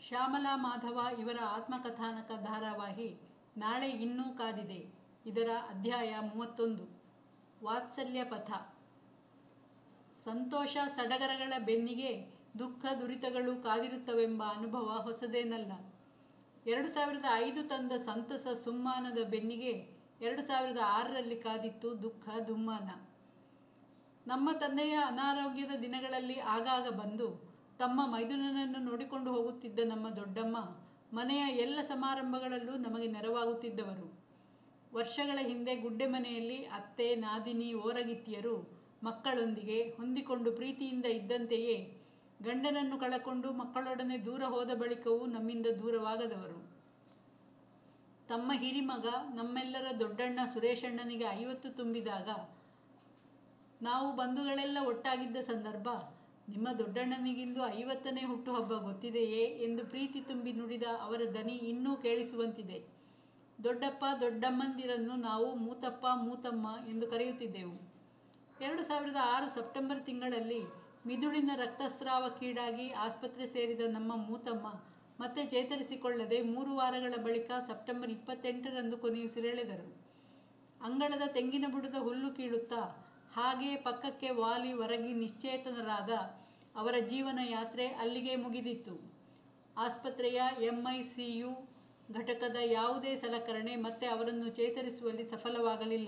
ಶ್ಯಾಮಲಾ ಮಾಧವ ಇವರ ಆತ್ಮಕಥಾನಕ ಧಾರಾವಾಹಿ ನಾಳೆ ಇನ್ನೂ ಕಾದಿದೆ ಇದರ ಅಧ್ಯಾಯ ಮೂವತ್ತೊಂದು ವಾತ್ಸಲ್ಯ ಪಥ ಸಂತೋಷ ಸಡಗರಗಳ ಬೆನ್ನಿಗೆ ದುಃಖ ದುರಿತಗಳು ಕಾದಿರುತ್ತವೆಂಬ ಅನುಭವ ಹೊಸದೇನಲ್ಲ ಎರಡು ಸಾವಿರದ ಐದು ತಂದ ಸಂತಸ ಸುಮ್ಮಾನದ ಬೆನ್ನಿಗೆ ಎರಡು ಸಾವಿರದ ಆರರಲ್ಲಿ ಕಾದಿತ್ತು ದುಃಖ ದುಮ್ಮಾನ ನಮ್ಮ ತಂದೆಯ ಅನಾರೋಗ್ಯದ ದಿನಗಳಲ್ಲಿ ಆಗಾಗ ಬಂದು ತಮ್ಮ ಮೈದುನನನ್ನು ನೋಡಿಕೊಂಡು ಹೋಗುತ್ತಿದ್ದ ನಮ್ಮ ದೊಡ್ಡಮ್ಮ ಮನೆಯ ಎಲ್ಲ ಸಮಾರಂಭಗಳಲ್ಲೂ ನಮಗೆ ನೆರವಾಗುತ್ತಿದ್ದವರು ವರ್ಷಗಳ ಹಿಂದೆ ಗುಡ್ಡೆ ಮನೆಯಲ್ಲಿ ಅತ್ತೆ ನಾದಿನಿ ಓರಗಿತ್ತಿಯರು ಮಕ್ಕಳೊಂದಿಗೆ ಹೊಂದಿಕೊಂಡು ಪ್ರೀತಿಯಿಂದ ಇದ್ದಂತೆಯೇ ಗಂಡನನ್ನು ಕಳಕೊಂಡು ಮಕ್ಕಳೊಡನೆ ದೂರ ಹೋದ ಬಳಿಕವೂ ನಮ್ಮಿಂದ ದೂರವಾಗದವರು ತಮ್ಮ ಹಿರಿಮಗ ನಮ್ಮೆಲ್ಲರ ದೊಡ್ಡಣ್ಣ ಸುರೇಶಣ್ಣನಿಗೆ ಐವತ್ತು ತುಂಬಿದಾಗ ನಾವು ಬಂಧುಗಳೆಲ್ಲ ಒಟ್ಟಾಗಿದ್ದ ಸಂದರ್ಭ ನಿಮ್ಮ ದೊಡ್ಡಣ್ಣನಿಗಿಂದು ಐವತ್ತನೇ ಹುಟ್ಟುಹಬ್ಬ ಗೊತ್ತಿದೆಯೇ ಎಂದು ಪ್ರೀತಿ ತುಂಬಿ ನುಡಿದ ಅವರ ದನಿ ಇನ್ನೂ ಕೇಳಿಸುವಂತಿದೆ ದೊಡ್ಡಪ್ಪ ದೊಡ್ಡಮ್ಮಂದಿರನ್ನು ನಾವು ಮೂತಪ್ಪ ಮೂತಮ್ಮ ಎಂದು ಕರೆಯುತ್ತಿದ್ದೆವು ಎರಡು ಸಾವಿರದ ಆರು ಸೆಪ್ಟೆಂಬರ್ ತಿಂಗಳಲ್ಲಿ ಮಿದುಳಿನ ರಕ್ತಸ್ರಾವಕ್ಕೀಡಾಗಿ ಆಸ್ಪತ್ರೆ ಸೇರಿದ ನಮ್ಮ ಮೂತಮ್ಮ ಮತ್ತೆ ಚೇತರಿಸಿಕೊಳ್ಳದೆ ಮೂರು ವಾರಗಳ ಬಳಿಕ ಸೆಪ್ಟೆಂಬರ್ ಇಪ್ಪತ್ತೆಂಟರಂದು ಕೊನೆಯುಸಿರೆಳೆದರು ಅಂಗಳದ ತೆಂಗಿನ ಬುಡದ ಹುಲ್ಲು ಕೀಳುತ್ತಾ ಹಾಗೆ ಪಕ್ಕಕ್ಕೆ ವಾಲಿ ಹೊರಗಿ ನಿಶ್ಚೇತನರಾದ ಅವರ ಜೀವನ ಯಾತ್ರೆ ಅಲ್ಲಿಗೆ ಮುಗಿದಿತ್ತು ಆಸ್ಪತ್ರೆಯ ಎಂಐಸಿಯು ಘಟಕದ ಯಾವುದೇ ಸಲಕರಣೆ ಮತ್ತೆ ಅವರನ್ನು ಚೇತರಿಸುವಲ್ಲಿ ಸಫಲವಾಗಲಿಲ್ಲ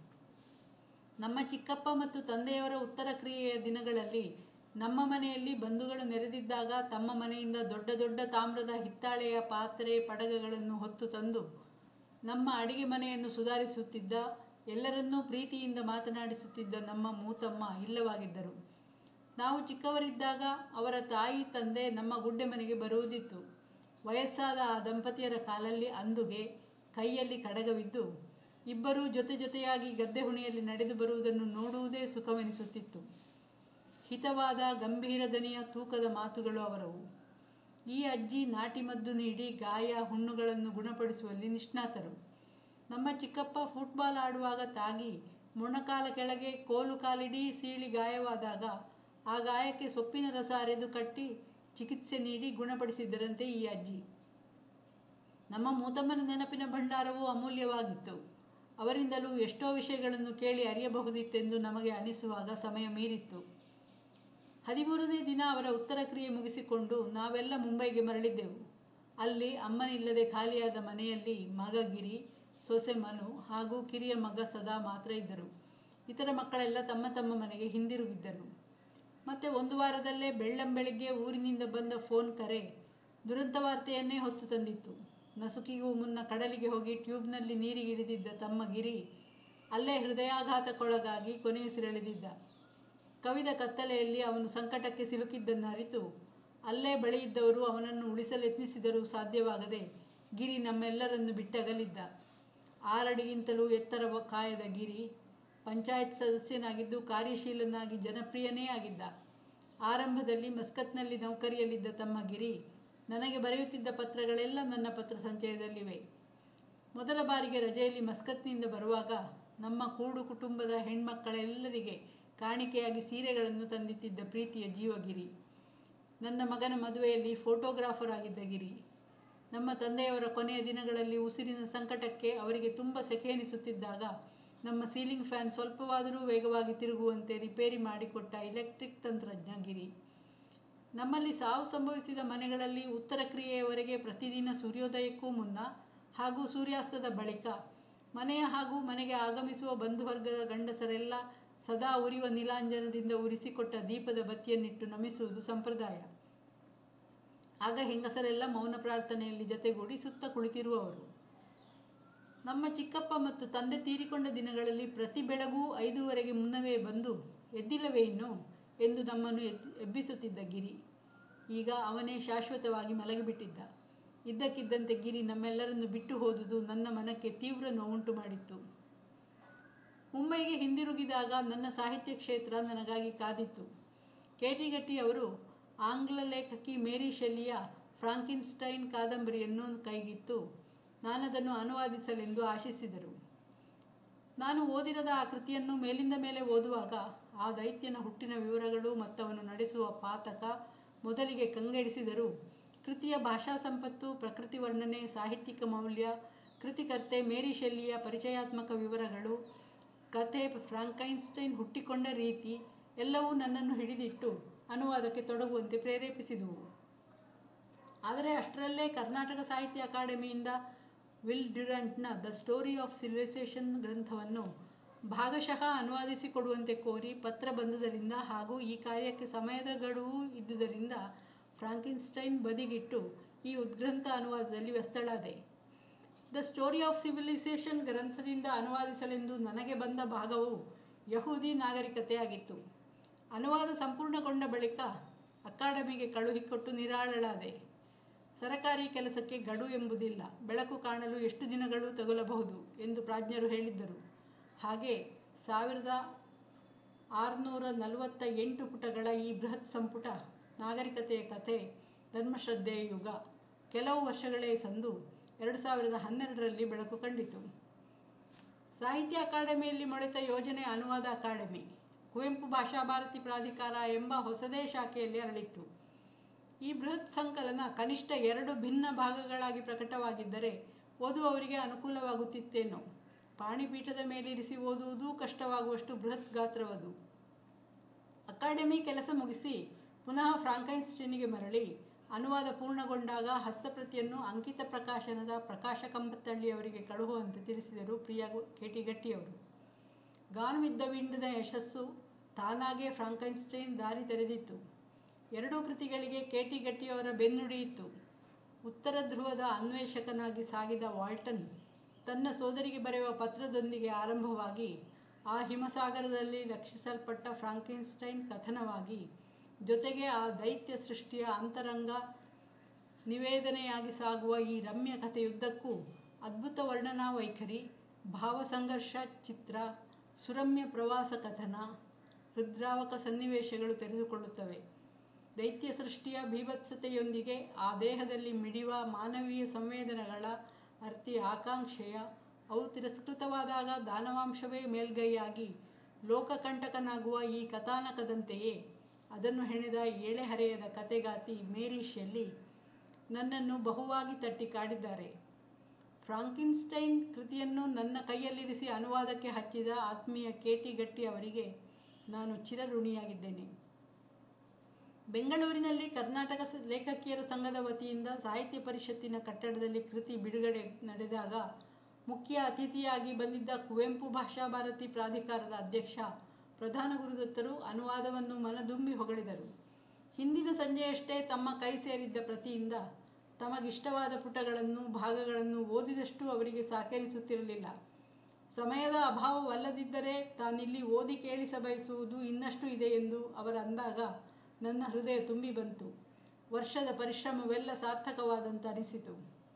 ನಮ್ಮ ಚಿಕ್ಕಪ್ಪ ಮತ್ತು ತಂದೆಯವರ ಉತ್ತರ ಕ್ರಿಯೆಯ ದಿನಗಳಲ್ಲಿ ನಮ್ಮ ಮನೆಯಲ್ಲಿ ಬಂಧುಗಳು ನೆರೆದಿದ್ದಾಗ ತಮ್ಮ ಮನೆಯಿಂದ ದೊಡ್ಡ ದೊಡ್ಡ ತಾಮ್ರದ ಹಿತ್ತಾಳೆಯ ಪಾತ್ರೆ ಪಡಗಗಳನ್ನು ಹೊತ್ತು ತಂದು ನಮ್ಮ ಅಡಿಗೆ ಮನೆಯನ್ನು ಸುಧಾರಿಸುತ್ತಿದ್ದ ಎಲ್ಲರನ್ನೂ ಪ್ರೀತಿಯಿಂದ ಮಾತನಾಡಿಸುತ್ತಿದ್ದ ನಮ್ಮ ಮೂತಮ್ಮ ಇಲ್ಲವಾಗಿದ್ದರು ನಾವು ಚಿಕ್ಕವರಿದ್ದಾಗ ಅವರ ತಾಯಿ ತಂದೆ ನಮ್ಮ ಗುಡ್ಡೆ ಮನೆಗೆ ಬರುವುದಿತ್ತು ವಯಸ್ಸಾದ ಆ ದಂಪತಿಯರ ಕಾಲಲ್ಲಿ ಅಂದುಗೆ ಕೈಯಲ್ಲಿ ಕಡಗವಿದ್ದು ಇಬ್ಬರೂ ಜೊತೆ ಜೊತೆಯಾಗಿ ಗದ್ದೆ ಹುಣಿಯಲ್ಲಿ ನಡೆದು ಬರುವುದನ್ನು ನೋಡುವುದೇ ಸುಖವೆನಿಸುತ್ತಿತ್ತು ಹಿತವಾದ ಗಂಭೀರ ದನಿಯ ತೂಕದ ಮಾತುಗಳು ಅವರವು ಈ ಅಜ್ಜಿ ನಾಟಿ ಮದ್ದು ನೀಡಿ ಗಾಯ ಹುಣ್ಣುಗಳನ್ನು ಗುಣಪಡಿಸುವಲ್ಲಿ ನಿಷ್ಣಾತರು ನಮ್ಮ ಚಿಕ್ಕಪ್ಪ ಫುಟ್ಬಾಲ್ ಆಡುವಾಗ ತಾಗಿ ಮೊಣಕಾಲ ಕೆಳಗೆ ಕೋಲು ಕಾಲಿಡೀ ಸೀಳಿ ಗಾಯವಾದಾಗ ಆ ಗಾಯಕ್ಕೆ ಸೊಪ್ಪಿನ ರಸ ಅರೆದು ಕಟ್ಟಿ ಚಿಕಿತ್ಸೆ ನೀಡಿ ಗುಣಪಡಿಸಿದ್ದರಂತೆ ಈ ಅಜ್ಜಿ ನಮ್ಮ ಮೂತಮ್ಮನ ನೆನಪಿನ ಭಂಡಾರವು ಅಮೂಲ್ಯವಾಗಿತ್ತು ಅವರಿಂದಲೂ ಎಷ್ಟೋ ವಿಷಯಗಳನ್ನು ಕೇಳಿ ಅರಿಯಬಹುದಿತ್ತೆಂದು ನಮಗೆ ಅನಿಸುವಾಗ ಸಮಯ ಮೀರಿತ್ತು ಹದಿಮೂರನೇ ದಿನ ಅವರ ಉತ್ತರ ಕ್ರಿಯೆ ಮುಗಿಸಿಕೊಂಡು ನಾವೆಲ್ಲ ಮುಂಬೈಗೆ ಮರಳಿದ್ದೆವು ಅಲ್ಲಿ ಅಮ್ಮನಿಲ್ಲದೆ ಖಾಲಿಯಾದ ಮನೆಯಲ್ಲಿ ಮಗ ಗಿರಿ ಸೊಸೆ ಮನು ಹಾಗೂ ಕಿರಿಯ ಮಗ ಸದಾ ಮಾತ್ರ ಇದ್ದರು ಇತರ ಮಕ್ಕಳೆಲ್ಲ ತಮ್ಮ ತಮ್ಮ ಮನೆಗೆ ಹಿಂದಿರುಗಿದ್ದರು ಮತ್ತು ಒಂದು ವಾರದಲ್ಲೇ ಬೆಳ್ಳಂಬೆಳಿಗ್ಗೆ ಊರಿನಿಂದ ಬಂದ ಫೋನ್ ಕರೆ ದುರಂತ ವಾರ್ತೆಯನ್ನೇ ಹೊತ್ತು ತಂದಿತ್ತು ನಸುಕಿಗೂ ಮುನ್ನ ಕಡಲಿಗೆ ಹೋಗಿ ಟ್ಯೂಬ್ನಲ್ಲಿ ನೀರಿಗಿಳಿದಿದ್ದ ತಮ್ಮ ಗಿರಿ ಅಲ್ಲೇ ಹೃದಯಾಘಾತಕ್ಕೊಳಗಾಗಿ ಕೊನೆಯುಸಿರೆಳೆದಿದ್ದ ಕವಿದ ಕತ್ತಲೆಯಲ್ಲಿ ಅವನು ಸಂಕಟಕ್ಕೆ ಸಿಲುಕಿದ್ದನ್ನು ಅರಿತು ಅಲ್ಲೇ ಬಳಿ ಇದ್ದವರು ಅವನನ್ನು ಉಳಿಸಲು ಯತ್ನಿಸಿದರೂ ಸಾಧ್ಯವಾಗದೆ ಗಿರಿ ನಮ್ಮೆಲ್ಲರನ್ನು ಬಿಟ್ಟಗಲಿದ್ದ ಆರಡಿಗಿಂತಲೂ ಎತ್ತರ ಕಾಯದ ಗಿರಿ ಪಂಚಾಯತ್ ಸದಸ್ಯನಾಗಿದ್ದು ಕಾರ್ಯಶೀಲನಾಗಿ ಜನಪ್ರಿಯನೇ ಆಗಿದ್ದ ಆರಂಭದಲ್ಲಿ ಮಸ್ಕತ್ನಲ್ಲಿ ನೌಕರಿಯಲ್ಲಿದ್ದ ತಮ್ಮ ಗಿರಿ ನನಗೆ ಬರೆಯುತ್ತಿದ್ದ ಪತ್ರಗಳೆಲ್ಲ ನನ್ನ ಪತ್ರ ಸಂಚಯದಲ್ಲಿವೆ ಮೊದಲ ಬಾರಿಗೆ ರಜೆಯಲ್ಲಿ ಮಸ್ಕತ್ನಿಂದ ಬರುವಾಗ ನಮ್ಮ ಕೂಡು ಕುಟುಂಬದ ಹೆಣ್ಮಕ್ಕಳೆಲ್ಲರಿಗೆ ಕಾಣಿಕೆಯಾಗಿ ಸೀರೆಗಳನ್ನು ತಂದಿತ್ತಿದ್ದ ಪ್ರೀತಿಯ ಜೀವಗಿರಿ ನನ್ನ ಮಗನ ಮದುವೆಯಲ್ಲಿ ಫೋಟೋಗ್ರಾಫರ್ ಆಗಿದ್ದ ಗಿರಿ ನಮ್ಮ ತಂದೆಯವರ ಕೊನೆಯ ದಿನಗಳಲ್ಲಿ ಉಸಿರಿನ ಸಂಕಟಕ್ಕೆ ಅವರಿಗೆ ತುಂಬ ಸೆಕೆ ಎನಿಸುತ್ತಿದ್ದಾಗ ನಮ್ಮ ಸೀಲಿಂಗ್ ಫ್ಯಾನ್ ಸ್ವಲ್ಪವಾದರೂ ವೇಗವಾಗಿ ತಿರುಗುವಂತೆ ರಿಪೇರಿ ಮಾಡಿಕೊಟ್ಟ ಇಲೆಕ್ಟ್ರಿಕ್ ತಂತ್ರಜ್ಞ ಗಿರಿ ನಮ್ಮಲ್ಲಿ ಸಾವು ಸಂಭವಿಸಿದ ಮನೆಗಳಲ್ಲಿ ಉತ್ತರ ಕ್ರಿಯೆಯವರೆಗೆ ಪ್ರತಿದಿನ ಸೂರ್ಯೋದಯಕ್ಕೂ ಮುನ್ನ ಹಾಗೂ ಸೂರ್ಯಾಸ್ತದ ಬಳಿಕ ಮನೆಯ ಹಾಗೂ ಮನೆಗೆ ಆಗಮಿಸುವ ಬಂಧುವರ್ಗದ ಗಂಡಸರೆಲ್ಲ ಸದಾ ಉರಿಯುವ ನೀಲಾಂಜನದಿಂದ ಉರಿಸಿಕೊಟ್ಟ ದೀಪದ ಬತ್ತಿಯನ್ನಿಟ್ಟು ನಮಿಸುವುದು ಸಂಪ್ರದಾಯ ಆಗ ಹೆಂಗಸರೆಲ್ಲ ಮೌನ ಪ್ರಾರ್ಥನೆಯಲ್ಲಿ ಜತೆಗೂಡಿ ಸುತ್ತ ಕುಳಿತಿರುವವರು ನಮ್ಮ ಚಿಕ್ಕಪ್ಪ ಮತ್ತು ತಂದೆ ತೀರಿಕೊಂಡ ದಿನಗಳಲ್ಲಿ ಪ್ರತಿ ಬೆಳಗೂ ಐದೂವರೆಗೆ ಮುನ್ನವೇ ಬಂದು ಎದ್ದಿಲ್ಲವೇ ಇನ್ನು ಎಂದು ನಮ್ಮನ್ನು ಎದ್ದು ಎಬ್ಬಿಸುತ್ತಿದ್ದ ಗಿರಿ ಈಗ ಅವನೇ ಶಾಶ್ವತವಾಗಿ ಮಲಗಿಬಿಟ್ಟಿದ್ದ ಇದ್ದಕ್ಕಿದ್ದಂತೆ ಗಿರಿ ನಮ್ಮೆಲ್ಲರನ್ನು ಬಿಟ್ಟು ಹೋದುದು ನನ್ನ ಮನಕ್ಕೆ ತೀವ್ರ ನೋವುಂಟು ಮಾಡಿತ್ತು ಮುಂಬೈಗೆ ಹಿಂದಿರುಗಿದಾಗ ನನ್ನ ಸಾಹಿತ್ಯ ಕ್ಷೇತ್ರ ನನಗಾಗಿ ಕಾದಿತ್ತು ಕೇಟಿಗಟ್ಟಿ ಅವರು ಆಂಗ್ಲ ಲೇಖಕಿ ಮೇರಿ ಶೆಲ್ಲಿಯ ಫ್ರಾಂಕಿನ್ಸ್ಟೈನ್ ಕಾದಂಬರಿಯನ್ನು ಕೈಗಿತ್ತು ನಾನದನ್ನು ಅನುವಾದಿಸಲೆಂದು ಆಶಿಸಿದರು ನಾನು ಓದಿರದ ಆ ಕೃತಿಯನ್ನು ಮೇಲಿಂದ ಮೇಲೆ ಓದುವಾಗ ಆ ದೈತ್ಯನ ಹುಟ್ಟಿನ ವಿವರಗಳು ಮತ್ತವನು ನಡೆಸುವ ಪಾತಕ ಮೊದಲಿಗೆ ಕಂಗೆಡಿಸಿದರೂ ಕೃತಿಯ ಭಾಷಾ ಸಂಪತ್ತು ಪ್ರಕೃತಿ ವರ್ಣನೆ ಸಾಹಿತ್ಯಿಕ ಮೌಲ್ಯ ಕೃತಿಕರ್ತೆ ಮೇರಿ ಶೆಲ್ಲಿಯ ಪರಿಚಯಾತ್ಮಕ ವಿವರಗಳು ಕತೆ ಫ್ರಾಂಕೈನ್ಸ್ಟೈನ್ ಹುಟ್ಟಿಕೊಂಡ ರೀತಿ ಎಲ್ಲವೂ ನನ್ನನ್ನು ಹಿಡಿದಿಟ್ಟು ಅನುವಾದಕ್ಕೆ ತೊಡಗುವಂತೆ ಪ್ರೇರೇಪಿಸಿದುವು ಆದರೆ ಅಷ್ಟರಲ್ಲೇ ಕರ್ನಾಟಕ ಸಾಹಿತ್ಯ ಅಕಾಡೆಮಿಯಿಂದ ವಿಲ್ ಡ್ಯುರಂಟ್ನ ದ ಸ್ಟೋರಿ ಆಫ್ ಸಿವಿಲೈಸೇಷನ್ ಗ್ರಂಥವನ್ನು ಭಾಗಶಃ ಅನುವಾದಿಸಿಕೊಡುವಂತೆ ಕೋರಿ ಪತ್ರ ಬಂದುದರಿಂದ ಹಾಗೂ ಈ ಕಾರ್ಯಕ್ಕೆ ಸಮಯದ ಗಡುವು ಇದ್ದುದರಿಂದ ಫ್ರಾಂಕಿನ್ಸ್ಟೈನ್ ಬದಿಗಿಟ್ಟು ಈ ಉದ್ಗ್ರಂಥ ಅನುವಾದದಲ್ಲಿ ವ್ಯಸ್ತಳಾದೆ ದ ಸ್ಟೋರಿ ಆಫ್ ಸಿವಿಲೈಸೇಷನ್ ಗ್ರಂಥದಿಂದ ಅನುವಾದಿಸಲೆಂದು ನನಗೆ ಬಂದ ಭಾಗವು ಯಹೂದಿ ನಾಗರಿಕತೆಯಾಗಿತ್ತು ಅನುವಾದ ಸಂಪೂರ್ಣಗೊಂಡ ಬಳಿಕ ಅಕಾಡೆಮಿಗೆ ಕಳುಹಿಕೊಟ್ಟು ನಿರಾಳಳಾದೆ ಸರಕಾರಿ ಕೆಲಸಕ್ಕೆ ಗಡು ಎಂಬುದಿಲ್ಲ ಬೆಳಕು ಕಾಣಲು ಎಷ್ಟು ದಿನಗಳು ತಗುಲಬಹುದು ಎಂದು ಪ್ರಾಜ್ಞರು ಹೇಳಿದ್ದರು ಹಾಗೆ ಸಾವಿರದ ಆರುನೂರ ನಲವತ್ತ ಎಂಟು ಪುಟಗಳ ಈ ಬೃಹತ್ ಸಂಪುಟ ನಾಗರಿಕತೆಯ ಕಥೆ ಧರ್ಮಶ್ರದ್ಧೆಯ ಯುಗ ಕೆಲವು ವರ್ಷಗಳೇ ಸಂದು ಎರಡು ಸಾವಿರದ ಹನ್ನೆರಡರಲ್ಲಿ ಬೆಳಕು ಕಂಡಿತು ಸಾಹಿತ್ಯ ಅಕಾಡೆಮಿಯಲ್ಲಿ ಮೊಳೆತ ಯೋಜನೆ ಅನುವಾದ ಅಕಾಡೆಮಿ ಕುವೆಂಪು ಭಾಷಾ ಭಾರತಿ ಪ್ರಾಧಿಕಾರ ಎಂಬ ಹೊಸದೇ ಶಾಖೆಯಲ್ಲಿ ಅರಳಿತ್ತು ಈ ಬೃಹತ್ ಸಂಕಲನ ಕನಿಷ್ಠ ಎರಡು ಭಿನ್ನ ಭಾಗಗಳಾಗಿ ಪ್ರಕಟವಾಗಿದ್ದರೆ ಓದುವವರಿಗೆ ಅನುಕೂಲವಾಗುತ್ತಿತ್ತೇನೋ ಪಾಣಿಪೀಠದ ಮೇಲಿರಿಸಿ ಓದುವುದೂ ಕಷ್ಟವಾಗುವಷ್ಟು ಬೃಹತ್ ಗಾತ್ರವದು ಅಕಾಡೆಮಿ ಕೆಲಸ ಮುಗಿಸಿ ಪುನಃ ಫ್ರಾಂಕೈನ್ಸ್ಟೈನಿಗೆ ಮರಳಿ ಅನುವಾದ ಪೂರ್ಣಗೊಂಡಾಗ ಹಸ್ತಪ್ರತಿಯನ್ನು ಅಂಕಿತ ಪ್ರಕಾಶನದ ಪ್ರಕಾಶ ಕಂಬತ್ತಳ್ಳಿಯವರಿಗೆ ಕಳುಹುವಂತೆ ತಿಳಿಸಿದರು ಪ್ರಿಯಾ ಕೇಟಿಗಟ್ಟಿಯವರು ಗಾನ್ ವಿತ್ ದ ವಿಂಡ್ನ ಯಶಸ್ಸು ತಾನಾಗೇ ಫ್ರಾಂಕೈನ್ಸ್ಟೈನ್ ದಾರಿ ತೆರೆದಿತ್ತು ಎರಡೂ ಕೃತಿಗಳಿಗೆ ಕೇಟಿ ಗಟ್ಟಿಯವರ ಬೆನ್ನುಡಿಯಿತ್ತು ಉತ್ತರ ಧ್ರುವದ ಅನ್ವೇಷಕನಾಗಿ ಸಾಗಿದ ವಾಲ್ಟನ್ ತನ್ನ ಸೋದರಿಗೆ ಬರೆಯುವ ಪತ್ರದೊಂದಿಗೆ ಆರಂಭವಾಗಿ ಆ ಹಿಮಸಾಗರದಲ್ಲಿ ರಕ್ಷಿಸಲ್ಪಟ್ಟ ಫ್ರಾಂಕಿನ್ಸ್ಟೈನ್ ಕಥನವಾಗಿ ಜೊತೆಗೆ ಆ ದೈತ್ಯ ಸೃಷ್ಟಿಯ ಅಂತರಂಗ ನಿವೇದನೆಯಾಗಿ ಸಾಗುವ ಈ ರಮ್ಯ ಕಥೆಯುದ್ದಕ್ಕೂ ಅದ್ಭುತ ವರ್ಣನಾ ವೈಖರಿ ಭಾವಸಂಘರ್ಷ ಚಿತ್ರ ಸುರಮ್ಯ ಪ್ರವಾಸ ಕಥನ ಹೃದ್ರಾವಕ ಸನ್ನಿವೇಶಗಳು ತೆರೆದುಕೊಳ್ಳುತ್ತವೆ ದೈತ್ಯ ಸೃಷ್ಟಿಯ ಬೀಭತ್ಸತೆಯೊಂದಿಗೆ ಆ ದೇಹದಲ್ಲಿ ಮಿಡಿಯುವ ಮಾನವೀಯ ಸಂವೇದನೆಗಳ ಅರ್ತಿ ಆಕಾಂಕ್ಷೆಯ ಅವು ತಿರಸ್ಕೃತವಾದಾಗ ದಾನವಾಂಶವೇ ಮೇಲ್ಗೈಯಾಗಿ ಲೋಕಕಂಟಕನಾಗುವ ಈ ಕಥಾನಕದಂತೆಯೇ ಅದನ್ನು ಹೆಣೆದ ಎಳೆಹರೆಯದ ಕತೆಗಾತಿ ಮೇರಿ ಶೆಲ್ಲಿ ನನ್ನನ್ನು ಬಹುವಾಗಿ ತಟ್ಟಿ ಕಾಡಿದ್ದಾರೆ ಫ್ರಾಂಕಿನ್ಸ್ಟೈನ್ ಕೃತಿಯನ್ನು ನನ್ನ ಕೈಯಲ್ಲಿರಿಸಿ ಅನುವಾದಕ್ಕೆ ಹಚ್ಚಿದ ಆತ್ಮೀಯ ಕೇಟಿ ಗಟ್ಟಿ ಅವರಿಗೆ ನಾನು ಚಿರಋಣಿಯಾಗಿದ್ದೇನೆ ಬೆಂಗಳೂರಿನಲ್ಲಿ ಕರ್ನಾಟಕ ಸ- ಲೇಖಕಿಯರ ಸಂಘದ ವತಿಯಿಂದ ಸಾಹಿತ್ಯ ಪರಿಷತ್ತಿನ ಕಟ್ಟಡದಲ್ಲಿ ಕೃತಿ ಬಿಡುಗಡೆ ನಡೆದಾಗ ಮುಖ್ಯ ಅತಿಥಿಯಾಗಿ ಬಂದಿದ್ದ ಕುವೆಂಪು ಭಾಷಾ ಭಾರತಿ ಪ್ರಾಧಿಕಾರದ ಅಧ್ಯಕ್ಷ ಪ್ರಧಾನ ಗುರುದತ್ತರು ಅನುವಾದವನ್ನು ಮನದುಂಬಿ ಹೊಗಳಿದರು ಹಿಂದಿನ ಸಂಜೆಯಷ್ಟೇ ತಮ್ಮ ಕೈ ಸೇರಿದ್ದ ಪ್ರತಿಯಿಂದ ತಮಗಿಷ್ಟವಾದ ಪುಟಗಳನ್ನು ಭಾಗಗಳನ್ನು ಓದಿದಷ್ಟು ಅವರಿಗೆ ಸಾಕರಿಸುತ್ತಿರಲಿಲ್ಲ ಸಮಯದ ಅಭಾವವಲ್ಲದಿದ್ದರೆ ತಾನಿಲ್ಲಿ ಓದಿ ಕೇಳಿಸ ಬಯಸುವುದು ಇನ್ನಷ್ಟು ಇದೆ ಎಂದು ಅವರು ಅಂದಾಗ ನನ್ನ ಹೃದಯ ತುಂಬಿ ಬಂತು ವರ್ಷದ ಪರಿಶ್ರಮವೆಲ್ಲ ಸಾರ್ಥಕವಾದಂತ ಅನಿಸಿತು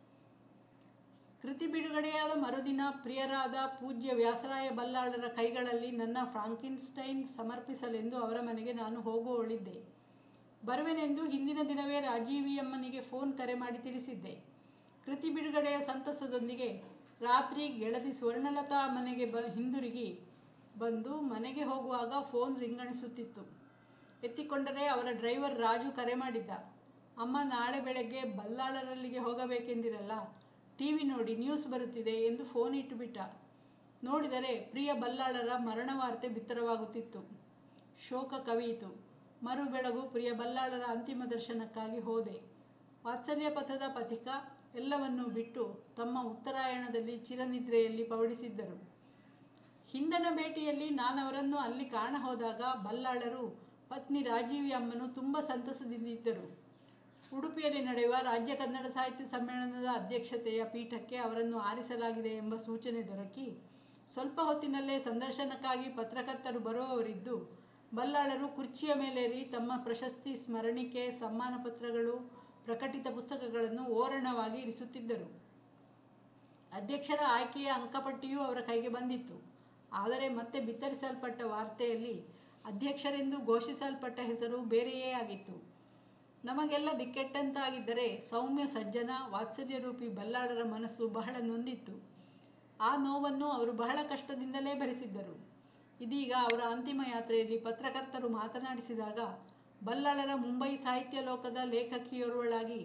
ಕೃತಿ ಬಿಡುಗಡೆಯಾದ ಮರುದಿನ ಪ್ರಿಯರಾದ ಪೂಜ್ಯ ವ್ಯಾಸರಾಯ ಬಲ್ಲಾಳರ ಕೈಗಳಲ್ಲಿ ನನ್ನ ಫ್ರಾಂಕಿನ್ಸ್ಟೈನ್ ಸಮರ್ಪಿಸಲೆಂದು ಅವರ ಮನೆಗೆ ನಾನು ಹೋಗುವಳಿದ್ದೆ ಬರುವೆನೆಂದು ಹಿಂದಿನ ದಿನವೇ ರಾಜೀವಿಯಮ್ಮನಿಗೆ ಫೋನ್ ಕರೆ ಮಾಡಿ ತಿಳಿಸಿದ್ದೆ ಕೃತಿ ಬಿಡುಗಡೆಯ ಸಂತಸದೊಂದಿಗೆ ರಾತ್ರಿ ಗೆಳತಿ ಸ್ವರ್ಣಲತಾ ಮನೆಗೆ ಬ ಹಿಂದಿರುಗಿ ಬಂದು ಮನೆಗೆ ಹೋಗುವಾಗ ಫೋನ್ ರಿಂಗಣಿಸುತ್ತಿತ್ತು ಎತ್ತಿಕೊಂಡರೆ ಅವರ ಡ್ರೈವರ್ ರಾಜು ಕರೆ ಮಾಡಿದ್ದ ಅಮ್ಮ ನಾಳೆ ಬೆಳಗ್ಗೆ ಬಲ್ಲಾಳರಲ್ಲಿಗೆ ಹೋಗಬೇಕೆಂದಿರಲ್ಲ ಟಿ ವಿ ನೋಡಿ ನ್ಯೂಸ್ ಬರುತ್ತಿದೆ ಎಂದು ಫೋನ್ ಇಟ್ಟುಬಿಟ್ಟ ನೋಡಿದರೆ ಪ್ರಿಯ ಬಲ್ಲಾಳರ ಮರಣ ವಾರ್ತೆ ಬಿತ್ತರವಾಗುತ್ತಿತ್ತು ಶೋಕ ಕವಿಯಿತು ಮರು ಬೆಳಗು ಪ್ರಿಯ ಬಲ್ಲಾಳರ ಅಂತಿಮ ದರ್ಶನಕ್ಕಾಗಿ ಹೋದೆ ವಾತ್ಸಲ್ಯ ಪಥದ ಪಥಿಕ ಎಲ್ಲವನ್ನೂ ಬಿಟ್ಟು ತಮ್ಮ ಉತ್ತರಾಯಣದಲ್ಲಿ ಚಿರನಿದ್ರೆಯಲ್ಲಿ ಪವಡಿಸಿದ್ದರು ಹಿಂದಣ ಭೇಟಿಯಲ್ಲಿ ನಾನವರನ್ನು ಅಲ್ಲಿ ಕಾಣ ಹೋದಾಗ ಬಲ್ಲಾಳರು ಪತ್ನಿ ರಾಜೀವಿ ಅಮ್ಮನು ತುಂಬ ಸಂತಸದಿಂದಿದ್ದರು ಉಡುಪಿಯಲ್ಲಿ ನಡೆಯುವ ರಾಜ್ಯ ಕನ್ನಡ ಸಾಹಿತ್ಯ ಸಮ್ಮೇಳನದ ಅಧ್ಯಕ್ಷತೆಯ ಪೀಠಕ್ಕೆ ಅವರನ್ನು ಆರಿಸಲಾಗಿದೆ ಎಂಬ ಸೂಚನೆ ದೊರಕಿ ಸ್ವಲ್ಪ ಹೊತ್ತಿನಲ್ಲೇ ಸಂದರ್ಶನಕ್ಕಾಗಿ ಪತ್ರಕರ್ತರು ಬರುವವರಿದ್ದು ಬಲ್ಲಾಳರು ಕುರ್ಚಿಯ ಮೇಲೇರಿ ತಮ್ಮ ಪ್ರಶಸ್ತಿ ಸ್ಮರಣಿಕೆ ಸಮ್ಮಾನ ಪತ್ರಗಳು ಪ್ರಕಟಿತ ಪುಸ್ತಕಗಳನ್ನು ಓರಣವಾಗಿ ಇರಿಸುತ್ತಿದ್ದರು ಅಧ್ಯಕ್ಷರ ಆಯ್ಕೆಯ ಅಂಕಪಟ್ಟಿಯೂ ಅವರ ಕೈಗೆ ಬಂದಿತ್ತು ಆದರೆ ಮತ್ತೆ ಬಿತ್ತರಿಸಲ್ಪಟ್ಟ ವಾರ್ತೆಯಲ್ಲಿ ಅಧ್ಯಕ್ಷರೆಂದು ಘೋಷಿಸಲ್ಪಟ್ಟ ಹೆಸರು ಬೇರೆಯೇ ಆಗಿತ್ತು ನಮಗೆಲ್ಲ ದಿಕ್ಕೆಟ್ಟಂತಾಗಿದ್ದರೆ ಸೌಮ್ಯ ಸಜ್ಜನ ವಾತ್ಸಲ್ಯರೂಪಿ ಬಲ್ಲಾಳರ ಮನಸ್ಸು ಬಹಳ ನೊಂದಿತ್ತು ಆ ನೋವನ್ನು ಅವರು ಬಹಳ ಕಷ್ಟದಿಂದಲೇ ಭರಿಸಿದ್ದರು ಇದೀಗ ಅವರ ಅಂತಿಮ ಯಾತ್ರೆಯಲ್ಲಿ ಪತ್ರಕರ್ತರು ಮಾತನಾಡಿಸಿದಾಗ ಬಲ್ಲಾಳರ ಮುಂಬೈ ಸಾಹಿತ್ಯ ಲೋಕದ ಲೇಖಕಿಯೋರ್ವಳಾಗಿ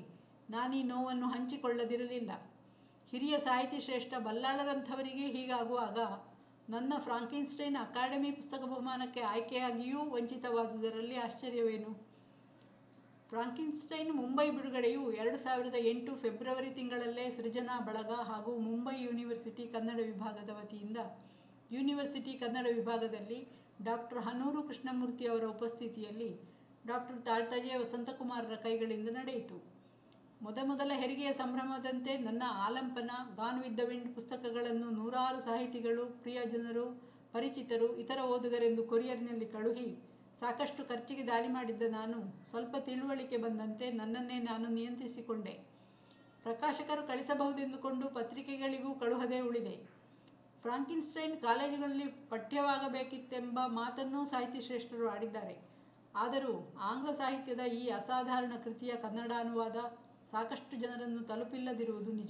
ನಾನೀ ನೋವನ್ನು ಹಂಚಿಕೊಳ್ಳದಿರಲಿಲ್ಲ ಹಿರಿಯ ಸಾಹಿತಿ ಶ್ರೇಷ್ಠ ಬಲ್ಲಾಳರಂಥವರಿಗೆ ಹೀಗಾಗುವಾಗ ನನ್ನ ಫ್ರಾಂಕಿನ್ಸ್ಟೈನ್ ಅಕಾಡೆಮಿ ಪುಸ್ತಕ ಬಹುಮಾನಕ್ಕೆ ಆಯ್ಕೆಯಾಗಿಯೂ ವಂಚಿತವಾದುದರಲ್ಲಿ ಆಶ್ಚರ್ಯವೇನು ಫ್ರಾಂಕಿನ್ಸ್ಟೈನ್ ಮುಂಬೈ ಬಿಡುಗಡೆಯು ಎರಡು ಸಾವಿರದ ಎಂಟು ಫೆಬ್ರವರಿ ತಿಂಗಳಲ್ಲೇ ಸೃಜನಾ ಬಳಗ ಹಾಗೂ ಮುಂಬೈ ಯೂನಿವರ್ಸಿಟಿ ಕನ್ನಡ ವಿಭಾಗದ ವತಿಯಿಂದ ಯೂನಿವರ್ಸಿಟಿ ಕನ್ನಡ ವಿಭಾಗದಲ್ಲಿ ಡಾಕ್ಟರ್ ಹನೂರು ಕೃಷ್ಣಮೂರ್ತಿ ಅವರ ಉಪಸ್ಥಿತಿಯಲ್ಲಿ ಡಾಕ್ಟರ್ ತಾಳ್ತಜೆ ವಸಂತಕುಮಾರರ ಕೈಗಳಿಂದ ನಡೆಯಿತು ಮೊದಮೊದಲ ಹೆರಿಗೆಯ ಸಂಭ್ರಮದಂತೆ ನನ್ನ ಆಲಂಪನ ಗಾನ್ ವಿತ್ ದ ವಿಂಡ್ ಪುಸ್ತಕಗಳನ್ನು ನೂರಾರು ಸಾಹಿತಿಗಳು ಪ್ರಿಯಜನರು ಪರಿಚಿತರು ಇತರ ಓದುಗರೆಂದು ಕೊರಿಯರ್ನಲ್ಲಿ ಕಳುಹಿ ಸಾಕಷ್ಟು ಖರ್ಚಿಗೆ ದಾರಿ ಮಾಡಿದ್ದ ನಾನು ಸ್ವಲ್ಪ ತಿಳುವಳಿಕೆ ಬಂದಂತೆ ನನ್ನನ್ನೇ ನಾನು ನಿಯಂತ್ರಿಸಿಕೊಂಡೆ ಪ್ರಕಾಶಕರು ಕಳಿಸಬಹುದೆಂದುಕೊಂಡು ಪತ್ರಿಕೆಗಳಿಗೂ ಕಳುಹದೇ ಉಳಿದೆ ಫ್ರಾಂಕಿನ್ಸ್ಟೈನ್ ಕಾಲೇಜುಗಳಲ್ಲಿ ಪಠ್ಯವಾಗಬೇಕಿತ್ತೆಂಬ ಮಾತನ್ನೂ ಸಾಹಿತಿ ಶ್ರೇಷ್ಠರು ಆಡಿದ್ದಾರೆ ಆದರೂ ಆಂಗ್ಲ ಸಾಹಿತ್ಯದ ಈ ಅಸಾಧಾರಣ ಕೃತಿಯ ಕನ್ನಡ ಅನುವಾದ ಸಾಕಷ್ಟು ಜನರನ್ನು ತಲುಪಿಲ್ಲದಿರುವುದು ನಿಜ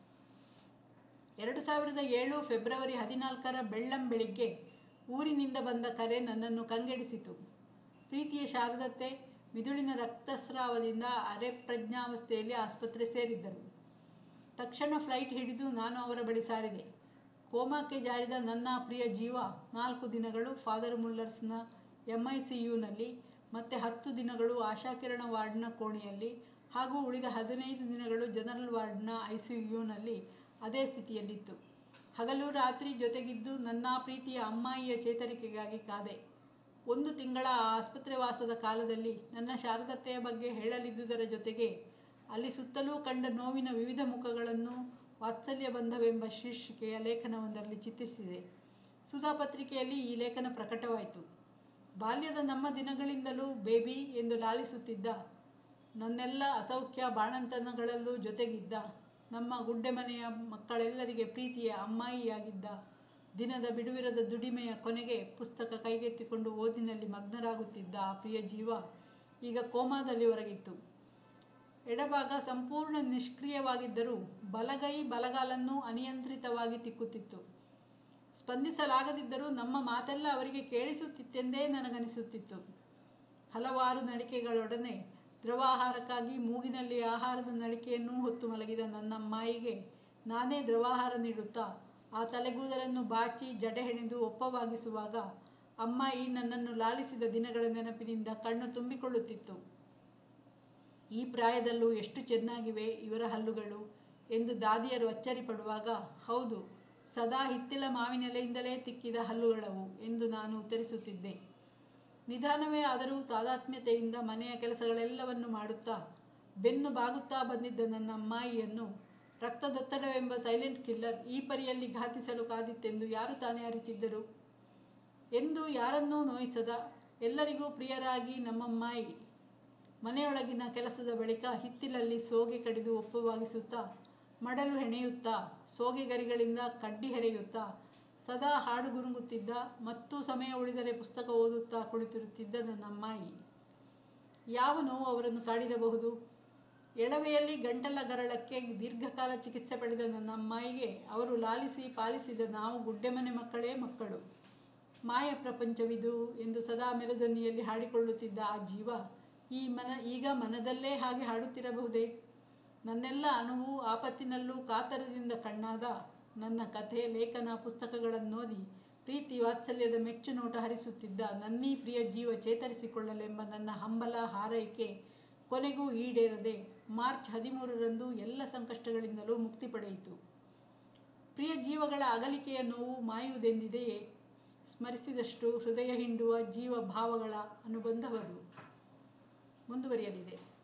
ಎರಡು ಸಾವಿರದ ಏಳು ಫೆಬ್ರವರಿ ಹದಿನಾಲ್ಕರ ಬೆಳ್ಳಂ ಬೆಳಿಗ್ಗೆ ಊರಿನಿಂದ ಬಂದ ಕರೆ ನನ್ನನ್ನು ಕಂಗೆಡಿಸಿತು ಪ್ರೀತಿಯ ಶಾರದತ್ತೆ ಮಿದುಳಿನ ರಕ್ತಸ್ರಾವದಿಂದ ಅರೆ ಪ್ರಜ್ಞಾವಸ್ಥೆಯಲ್ಲಿ ಆಸ್ಪತ್ರೆ ಸೇರಿದ್ದರು ತಕ್ಷಣ ಫ್ಲೈಟ್ ಹಿಡಿದು ನಾನು ಅವರ ಬಳಿ ಸಾರಿದೆ ಕೋಮಾಕ್ಕೆ ಜಾರಿದ ನನ್ನ ಪ್ರಿಯ ಜೀವ ನಾಲ್ಕು ದಿನಗಳು ಫಾದರ್ ಮುಲ್ಲರ್ಸ್ನ ಎಂ ಐ ಸಿ ಯುನಲ್ಲಿ ಮತ್ತು ಹತ್ತು ದಿನಗಳು ಆಶಾಕಿರಣ ವಾರ್ಡ್ನ ಕೋಣೆಯಲ್ಲಿ ಹಾಗೂ ಉಳಿದ ಹದಿನೈದು ದಿನಗಳು ಜನರಲ್ ವಾರ್ಡ್ನ ಐ ಸಿ ಯುನಲ್ಲಿ ಅದೇ ಸ್ಥಿತಿಯಲ್ಲಿತ್ತು ಹಗಲು ರಾತ್ರಿ ಜೊತೆಗಿದ್ದು ನನ್ನ ಪ್ರೀತಿಯ ಅಮ್ಮಾಯಿಯ ಚೇತರಿಕೆಗಾಗಿ ಕಾದೆ ಒಂದು ತಿಂಗಳ ಆ ಆಸ್ಪತ್ರೆ ವಾಸದ ಕಾಲದಲ್ಲಿ ನನ್ನ ಶಾರದತ್ತೆಯ ಬಗ್ಗೆ ಹೇಳಲಿದ್ದುದರ ಜೊತೆಗೆ ಅಲ್ಲಿ ಸುತ್ತಲೂ ಕಂಡ ನೋವಿನ ವಿವಿಧ ಮುಖಗಳನ್ನು ವಾತ್ಸಲ್ಯ ಬಂಧವೆಂಬ ಶೀರ್ಷಿಕೆಯ ಲೇಖನವೊಂದರಲ್ಲಿ ಚಿತ್ರಿಸಿದೆ ಸುಧಾ ಪತ್ರಿಕೆಯಲ್ಲಿ ಈ ಲೇಖನ ಪ್ರಕಟವಾಯಿತು ಬಾಲ್ಯದ ನಮ್ಮ ದಿನಗಳಿಂದಲೂ ಬೇಬಿ ಎಂದು ಲಾಲಿಸುತ್ತಿದ್ದ ನನ್ನೆಲ್ಲ ಅಸೌಖ್ಯ ಬಾಣಂತನಗಳಲ್ಲೂ ಜೊತೆಗಿದ್ದ ನಮ್ಮ ಗುಡ್ಡೆ ಮನೆಯ ಮಕ್ಕಳೆಲ್ಲರಿಗೆ ಪ್ರೀತಿಯ ಅಮ್ಮಾಯಿಯಾಗಿದ್ದ ದಿನದ ಬಿಡುವಿರದ ದುಡಿಮೆಯ ಕೊನೆಗೆ ಪುಸ್ತಕ ಕೈಗೆತ್ತಿಕೊಂಡು ಓದಿನಲ್ಲಿ ಮಗ್ನರಾಗುತ್ತಿದ್ದ ಆ ಪ್ರಿಯ ಜೀವ ಈಗ ಕೋಮಾದಲ್ಲಿ ಹೊರಗಿತ್ತು ಎಡಭಾಗ ಸಂಪೂರ್ಣ ನಿಷ್ಕ್ರಿಯವಾಗಿದ್ದರೂ ಬಲಗೈ ಬಲಗಾಲನ್ನು ಅನಿಯಂತ್ರಿತವಾಗಿ ತಿಕ್ಕುತ್ತಿತ್ತು ಸ್ಪಂದಿಸಲಾಗದಿದ್ದರೂ ನಮ್ಮ ಮಾತೆಲ್ಲ ಅವರಿಗೆ ಕೇಳಿಸುತ್ತಿತ್ತೆಂದೇ ನನಗನಿಸುತ್ತಿತ್ತು ಹಲವಾರು ನಳಿಕೆಗಳೊಡನೆ ದ್ರವಾಹಾರಕ್ಕಾಗಿ ಮೂಗಿನಲ್ಲಿ ಆಹಾರದ ನಳಿಕೆಯನ್ನೂ ಹೊತ್ತು ಮಲಗಿದ ನನ್ನ ಅಮ್ಮಾಯಿಗೆ ನಾನೇ ದ್ರವಾಹಾರ ನೀಡುತ್ತಾ ಆ ತಲೆಗೂದಲನ್ನು ಬಾಚಿ ಜಡೆ ಹೆಣೆದು ಒಪ್ಪವಾಗಿಸುವಾಗ ಅಮ್ಮಾಯಿ ನನ್ನನ್ನು ಲಾಲಿಸಿದ ದಿನಗಳ ನೆನಪಿನಿಂದ ಕಣ್ಣು ತುಂಬಿಕೊಳ್ಳುತ್ತಿತ್ತು ಈ ಪ್ರಾಯದಲ್ಲೂ ಎಷ್ಟು ಚೆನ್ನಾಗಿವೆ ಇವರ ಹಲ್ಲುಗಳು ಎಂದು ದಾದಿಯರು ಅಚ್ಚರಿ ಪಡುವಾಗ ಹೌದು ಸದಾ ಹಿತ್ತಿಲ ಮಾವಿನೆಲೆಯಿಂದಲೇ ತಿಕ್ಕಿದ ಹಲ್ಲುಗಳವು ಎಂದು ನಾನು ಉತ್ತರಿಸುತ್ತಿದ್ದೆ ನಿಧಾನವೇ ಆದರೂ ತಾದಾತ್ಮ್ಯತೆಯಿಂದ ಮನೆಯ ಕೆಲಸಗಳೆಲ್ಲವನ್ನು ಮಾಡುತ್ತಾ ಬೆನ್ನು ಬಾಗುತ್ತಾ ಬಂದಿದ್ದ ನನ್ನ ಅಮ್ಮಾಯಿಯನ್ನು ರಕ್ತದೊತ್ತಡವೆಂಬ ಸೈಲೆಂಟ್ ಕಿಲ್ಲರ್ ಈ ಪರಿಯಲ್ಲಿ ಘಾತಿಸಲು ಕಾದಿತ್ತೆಂದು ಯಾರು ತಾನೇ ಅರಿತಿದ್ದರು ಎಂದು ಯಾರನ್ನೂ ನೋಯಿಸದ ಎಲ್ಲರಿಗೂ ಪ್ರಿಯರಾಗಿ ನಮ್ಮಮ್ಮಾಯಿ ಮನೆಯೊಳಗಿನ ಕೆಲಸದ ಬಳಿಕ ಹಿತ್ತಿಲಲ್ಲಿ ಸೋಗೆ ಕಡಿದು ಒಪ್ಪವಾಗಿಸುತ್ತಾ ಮಡಲು ಹೆಣೆಯುತ್ತಾ ಸೋಗೆ ಗರಿಗಳಿಂದ ಕಡ್ಡಿ ಹೆರೆಯುತ್ತಾ ಸದಾ ಹಾಡು ಗುರುಗುತ್ತಿದ್ದ ಮತ್ತು ಸಮಯ ಉಳಿದರೆ ಪುಸ್ತಕ ಓದುತ್ತಾ ಕುಳಿತಿರುತ್ತಿದ್ದ ನನ್ನ ಅಮ್ಮಾಯಿ ಯಾವ ನೋವು ಅವರನ್ನು ಕಾಡಿರಬಹುದು ಎಳವೆಯಲ್ಲಿ ಗಂಟಲ ಗರಳಕ್ಕೆ ದೀರ್ಘಕಾಲ ಚಿಕಿತ್ಸೆ ಪಡೆದ ನನ್ನ ಅಮ್ಮಾಯಿಗೆ ಅವರು ಲಾಲಿಸಿ ಪಾಲಿಸಿದ ನಾವು ಗುಡ್ಡೆಮನೆ ಮಕ್ಕಳೇ ಮಕ್ಕಳು ಮಾಯ ಪ್ರಪಂಚವಿದು ಎಂದು ಸದಾ ಮೆಲುದನಿಯಲ್ಲಿ ಹಾಡಿಕೊಳ್ಳುತ್ತಿದ್ದ ಆ ಜೀವ ಈ ಮನ ಈಗ ಮನದಲ್ಲೇ ಹಾಗೆ ಹಾಡುತ್ತಿರಬಹುದೇ ನನ್ನೆಲ್ಲ ಅಣುವು ಆಪತ್ತಿನಲ್ಲೂ ಕಾತರದಿಂದ ಕಣ್ಣಾದ ನನ್ನ ಕಥೆ ಲೇಖನ ಪುಸ್ತಕಗಳನ್ನೋದಿ ಪ್ರೀತಿ ವಾತ್ಸಲ್ಯದ ಮೆಚ್ಚು ನೋಟ ಹರಿಸುತ್ತಿದ್ದ ನನ್ನೀ ಪ್ರಿಯ ಜೀವ ಚೇತರಿಸಿಕೊಳ್ಳಲೆಂಬ ನನ್ನ ಹಂಬಲ ಹಾರೈಕೆ ಕೊನೆಗೂ ಈಡೇರದೆ ಮಾರ್ಚ್ ಹದಿಮೂರರಂದು ಎಲ್ಲ ಸಂಕಷ್ಟಗಳಿಂದಲೂ ಮುಕ್ತಿ ಪಡೆಯಿತು ಪ್ರಿಯ ಜೀವಗಳ ಅಗಲಿಕೆಯ ನೋವು ಮಾಯುವುದೆಂದಿದೆಯೇ ಸ್ಮರಿಸಿದಷ್ಟು ಹೃದಯ ಹಿಂಡುವ ಜೀವ ಭಾವಗಳ ಅನುಬಂಧವದು ಮುಂದುವರಿಯಲಿದೆ